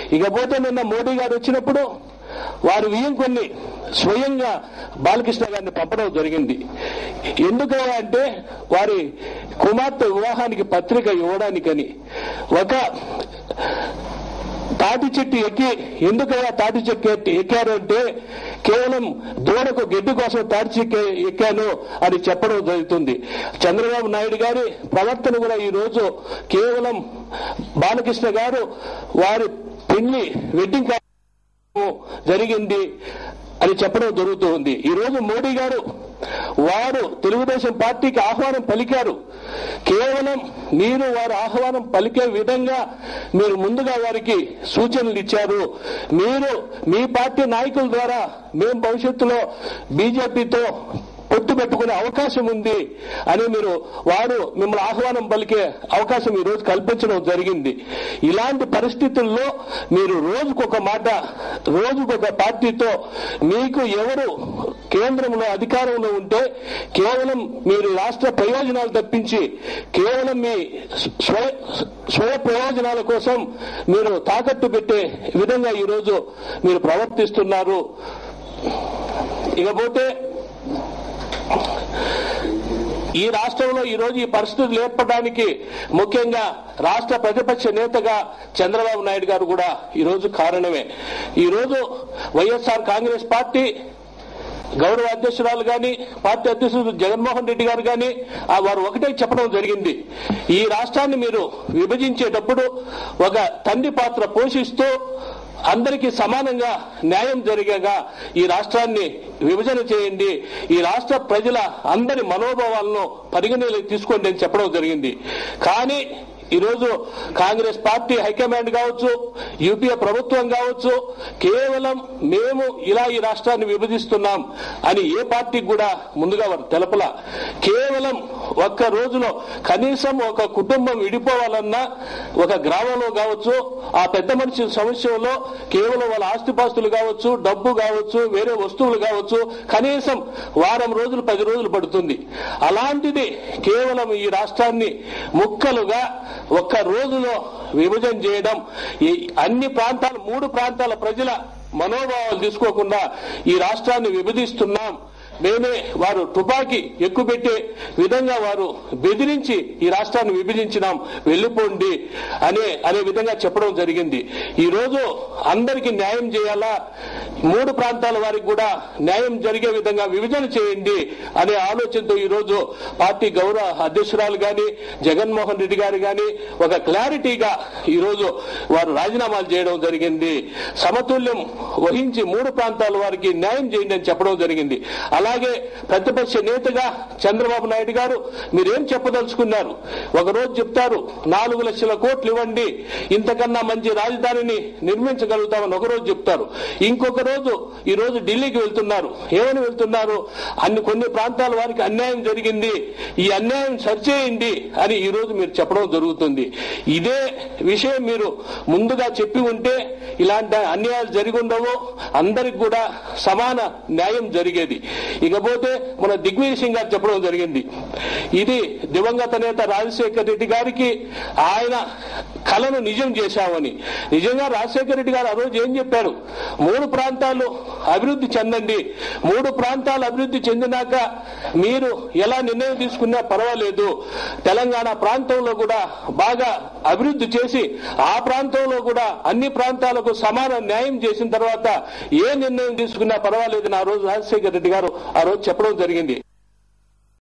ఇకపోతే నిన్న మోడీ గారు వచ్చినప్పుడు వారు వియ్యం కొన్ని స్వయంగా బాలకృష్ణ గారిని పంపడం జరిగింది ఎందుకయ్యా అంటే వారి కుమార్తె వివాహానికి పత్రిక ఇవ్వడానికని ఒక తాటి చెట్టు ఎక్కి ఎందుకయ్యా తాటి చెట్టు ఎక్కి- ఎక్కారు అంటే కేవలం దూడకు గడ్డి కోసం తాటి చెట్టు ఎక్కాను అని చెప్పడం జరుగుతుంది చంద్రబాబు నాయుడు గారి ప్రవర్తన కూడా ఈ రోజు కేవలం బాలకృష్ణ గారు వారి పెళ్లి వెడ్డింగ్ కార్యక్రమం జరిగింది అని చెప్పడం జరుగుతూ ఉంది ఈ రోజు మోడీ గారు వారు తెలుగుదేశం పార్టీకి ఆహ్వానం పలికారు కేవలం మీరు వారు ఆహ్వానం పలికే విధంగా మీరు ముందుగా వారికి సూచనలు ఇచ్చారు మీరు మీ పార్టీ నాయకుల ద్వారా మేము భవిష్యత్తులో బీజేపీతో పొత్తు పెట్టుకునే అవకాశం ఉంది అని మీరు వారు మిమ్మల్ని ఆహ్వానం పలికే అవకాశం ఈ రోజు కల్పించడం జరిగింది ఇలాంటి పరిస్థితుల్లో మీరు రోజుకొక మాట రోజుకొక పార్టీతో మీకు ఎవరు కేంద్రంలో అధికారంలో ఉంటే కేవలం మీరు రాష్ట్ర ప్రయోజనాలు తప్పించి కేవలం మీ స్వయ స్వయ ప్రయోజనాల కోసం మీరు తాకట్టు పెట్టే విధంగా ఈరోజు మీరు ప్రవర్తిస్తున్నారు ఇకపోతే ఈ రాష్ట్రంలో ఈ రోజు ఈ పరిస్థితులు ఏర్పడడానికి ముఖ్యంగా రాష్ట్ర ప్రతిపక్ష నేతగా చంద్రబాబు నాయుడు గారు కూడా ఈ రోజు కారణమే ఈ రోజు వైఎస్ఆర్ కాంగ్రెస్ పార్టీ గౌరవ అధ్యక్షురాలు గాని పార్టీ అధ్యక్షుడు జగన్మోహన్ రెడ్డి గారు గాని ఆ వారు ఒకటే చెప్పడం జరిగింది ఈ రాష్ట్రాన్ని మీరు విభజించేటప్పుడు ఒక తండ్రి పాత్ర పోషిస్తూ అందరికీ సమానంగా న్యాయం జరిగేగా ఈ రాష్ట్రాన్ని విభజన చేయండి ఈ రాష్ట్ర ప్రజల అందరి మనోభావాలను పరిగణలోకి తీసుకోండి అని చెప్పడం జరిగింది కానీ ఈరోజు కాంగ్రెస్ పార్టీ హైకమాండ్ కావచ్చు యూపీఏ ప్రభుత్వం కావచ్చు కేవలం మేము ఇలా ఈ రాష్ట్రాన్ని విభజిస్తున్నాం అని ఏ పార్టీకి కూడా ముందుగా వారు తెలపల కేవలం ఒక్క రోజులో కనీసం ఒక కుటుంబం విడిపోవాలన్నా ఒక గ్రామంలో కావచ్చు ఆ పెద్ద మనిషి సమస్యలో కేవలం వాళ్ళ ఆస్తిపాస్తులు కావచ్చు డబ్బు కావచ్చు వేరే వస్తువులు కావచ్చు కనీసం వారం రోజులు పది రోజులు పడుతుంది అలాంటిది కేవలం ఈ రాష్ట్రాన్ని ముక్కలుగా ఒక్క రోజులో విభజన చేయడం ఈ అన్ని ప్రాంతాల మూడు ప్రాంతాల ప్రజల మనోభావాలు తీసుకోకుండా ఈ రాష్ట్రాన్ని విభజిస్తున్నాం మేమే వారు తుపాకీ ఎక్కుపెట్టే విధంగా వారు బెదిరించి ఈ రాష్ట్రాన్ని విభజించినాం వెళ్ళిపోండి అనే అనే విధంగా చెప్పడం జరిగింది ఈ రోజు అందరికీ న్యాయం చేయాలా మూడు ప్రాంతాల వారికి కూడా న్యాయం జరిగే విధంగా విభజన చేయండి అనే ఆలోచనతో ఈ రోజు పార్టీ గౌరవ అధ్యక్షురాలు గాని జగన్మోహన్ రెడ్డి గారు గాని ఒక క్లారిటీగా ఈ రోజు వారు రాజీనామాలు చేయడం జరిగింది సమతుల్యం వహించి మూడు ప్రాంతాల వారికి న్యాయం చేయండి అని చెప్పడం జరిగింది అలాగే ప్రతిపక్ష నేతగా చంద్రబాబు నాయుడు గారు మీరేం చెప్పదలుచుకున్నారు ఒక రోజు చెప్తారు నాలుగు లక్షల కోట్లు ఇవ్వండి ఇంతకన్నా మంచి రాజధానిని నిర్మించగలుగుతామని ఒక రోజు చెప్తారు ఇంకొక రోజు ఈ రోజు ఢిల్లీకి వెళ్తున్నారు ఏమని వెళ్తున్నారు అన్ని కొన్ని ప్రాంతాల వారికి అన్యాయం జరిగింది ఈ అన్యాయం సరిచేయండి అని ఈ రోజు మీరు చెప్పడం జరుగుతుంది ఇదే విషయం మీరు ముందుగా చెప్పి ఉంటే ఇలాంటి అన్యాయాలు జరిగి ఉండవు అందరికి కూడా సమాన న్యాయం జరిగేది ఇకపోతే మన దిగ్విజయ్ సింగ్ గారు చెప్పడం జరిగింది ఇది దివంగత నేత రాజశేఖర రెడ్డి గారికి ఆయన కళను నిజం చేశామని నిజంగా రాజశేఖర రెడ్డి గారు ఆ రోజు ఏం చెప్పారు మూడు ప్రాంతాలు అభివృద్ధి చెందండి మూడు ప్రాంతాలు అభివృద్ధి చెందినాక మీరు ఎలా నిర్ణయం తీసుకున్నా పర్వాలేదు తెలంగాణ ప్రాంతంలో కూడా బాగా అభివృద్ధి చేసి ఆ ప్రాంతంలో కూడా అన్ని ప్రాంతాలకు సమాన న్యాయం చేసిన తర్వాత ఏ నిర్ణయం తీసుకున్నా పర్వాలేదని ఆ రోజు రాజశేఖర రెడ్డి గారు ఆ రోజు చెప్పడం జరిగింది